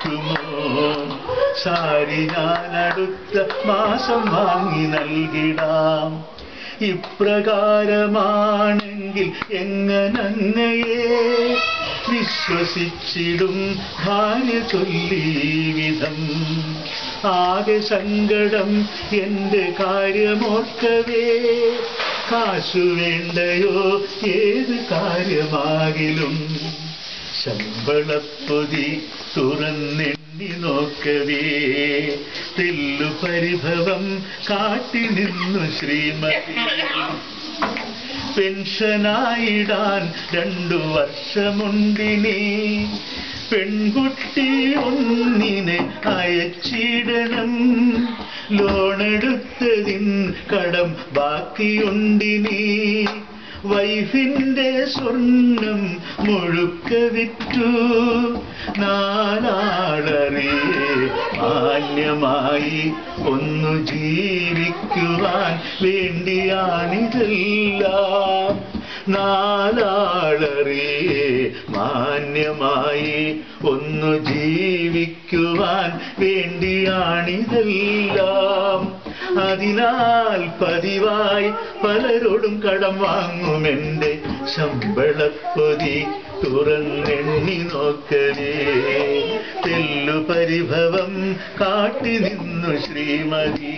സാധിക്കുമോ സാരി ഞാൻ അടുത്ത മാസം വാങ്ങി നൽകിടാം ഇപ്രകാരമാണെങ്കിൽ എങ്ങനങ്ങയെ വിശ്വസിച്ചിടും ഭാര്യ ചൊല്ലി വിധം ആകെ സങ്കടം എന്റെ കാര്യമോർക്കവേ കാശു വേണ്ടയോ ഏത് കാര്യമാകിലും ശമ്പളപ്പൊതി തുറന്നെണ്ണി നോക്കവേ തെല്ലു പരിഭവം കാട്ടി നിന്നു ശ്രീമതി പെൻഷനായിടാൻ രണ്ടു വർഷമുണ്ടിനി പെൺകുട്ടി ഒന്നിനെ അയച്ചിടണം ലോണെടുത്തതിൻ കടം ബാക്കിയുണ്ടിനി വൈഫിന്റെ സ്വർണം മുഴുക്ക വിറ്റു നാലാളറിയെ മാന്യമായി ഒന്നു ജീവിക്കുവാൻ വേണ്ടിയാണിതെല്ലാം നാലാളറിയെ മാന്യമായി ഒന്നു ജീവിക്കുവാൻ വേണ്ടിയാണിതെല്ലാം അതിനാൽ പതിവായി പലരോടും കടം വാങ്ങുമെന്റെ ശമ്പളപ്പൊതി തുറന്നെണ്ണി നോക്കവേ തെല്ലു പരിഭവം കാട്ടി നിന്നു ശ്രീമതി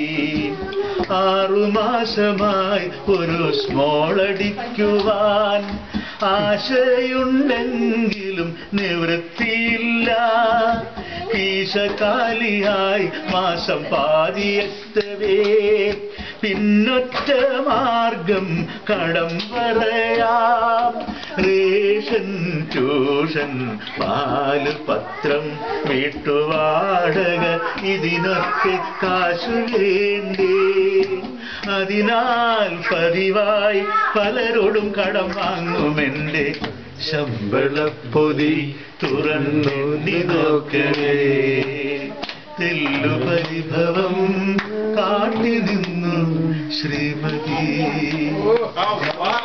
ആറുമാസമായി ഒരു സ്മോളടിക്കുവാൻ ആശയുണ്ടെങ്കിലും നിവൃത്തിയില്ല കീശകാലിയായി മാസം പാതിയെത്തവേ പിന്നൊറ്റ മാർഗം കടം പറയാം റേഷൻ ട്യൂഷൻ പാല് പത്രം വീട്ടുവാടക ഇതിനൊക്കെ കാശു വേണ്ടേ അതിനാൽ പതിവായി പലരോടും കടം വാങ്ങുമെന്റെ ശമ്പളപ്പൊതി തുറന്നു നീ നോക്കവേ തെല്ലു പരിഭവം കാട്ടി നിന്നു ശ്രീമതി Oh, how fun!